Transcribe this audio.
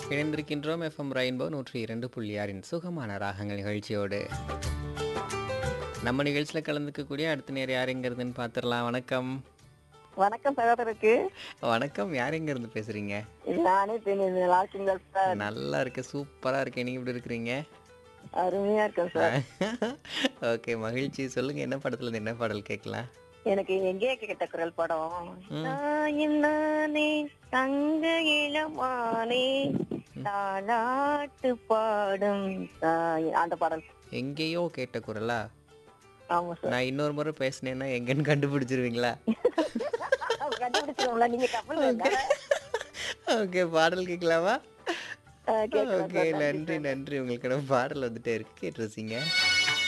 இணைந்திருக்கின்றோம் FM rainbow நூற்றி இரண்டு புள்ளி ஆறின் சுகமான ராகங்கள் நிகழ்ச்சியோடு நம்ம நிகழ்ச்சியில் கலந்துக்கக்கூடிய அடுத்த நேரம் யாருங்கிறதுன்னு பார்த்துடலாம் வணக்கம் வணக்கம் சகோதரருக்கு வணக்கம் யாருங்க இருந்து பேசுறீங்க நானே தெரியும் நல்லா இருக்கீங்களா சார் நல்லா இருக்கு சூப்பரா இருக்கு நீங்க எப்படி இருக்கிறீங்க அருமையா இருக்கேன் சார் ஓகே மகிழ்ச்சி சொல்லுங்க என்ன படத்துல இருந்து என்ன பாடல் கேட்கலாம் எனக்கு எங்கே கேட்ட குரல் படம் தாயின் நானே தங்க இளமானே தாலாட்டு பாடும் தாய் அந்த பாடல் எங்கேயோ கேட்ட குரலா ஆமா சார் நான் இன்னொரு முறை பேசினேன்னா எங்கன்னு கண்டுபிடிச்சிருவீங்களா கண்டுபிடிச்சிருவோம்ல நீங்க கப்பல் வேண்டாம். ஓகே பாடல் கேட்கலாமா ஆ, கேட்கலாம் ஓகே சார். நன்றி நன்றி உங்களுக்கு பாடல் வந்துட்டே இருக்கு கேட்டு ரசிங்க